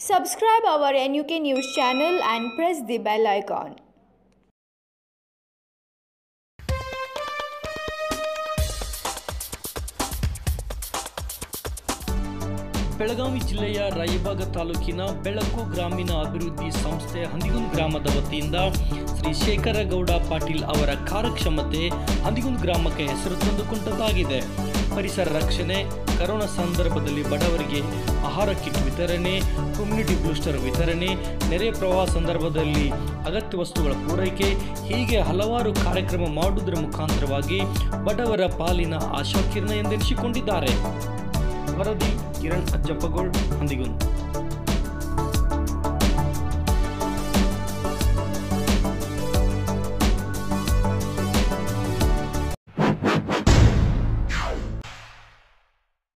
Subscribe our NUK News channel and press the bell icon. Belagavi ಜಿಲ್ಲೆಯ ರಾಯಬಾಗ ತಾಲೂಕಿನ ಬೆಳಕು ಗ್ರಾಮೀಣ ಅಭಿವೃದ್ಧಿ ಸಂಸ್ಥೆ ಹಂದಿಗುಂದ್ ಗ್ರಾಮದ ವತಿಯಿಂದ ಶ್ರೀ ಶೇಖರಗೌಡ ಪಾಟೀಲ್ ಅವರ ಕಾರ್ಯಕ್ಷಮತೆ ಹಂದಿಗುಂದ್ ಗ್ರಾಮಕ್ಕೆ ಹೆಸರು ತಂದುಕೊಂಡದ್ದಾಗಿದೆ ಪರಿಸರ ರಕ್ಷಣೆ ಕರೋನಾ ಸಂದರ್ಭದಲ್ಲಿ ಬಡವರಿಗೆ ಆಹಾರ ಕಿಟ್ ವಿತರಣೆ ಕಮ್ಯುನಿಟಿ ಬೂಸ್ಟರ್ ವಿತರಣೆ ನೆರೆ ಪ್ರವಾಹ ಸಂದರ್ಭದಲ್ಲಿ ಅಗತ್ಯ ವಸ್ತುಗಳ ಪೂರೈಕೆ ಹೀಗೆ ಹಲವಾರು ಕಾರ್ಯಕ್ರಮ ಮಾಡುವುದರ ಮುಖಾಂತರವಾಗಿ ಬಡವರ ಪಾಲಿನ ಆಶಾಕಿರಣ ಎಂದೆನಿಸಿಕೊಂಡಿದ್ದಾರೆ ವರದಿ ಕಿರಣ್ ಅಜ್ಜಪ್ಪಗೋಳ್ ಹಂದಿಗುಂದ್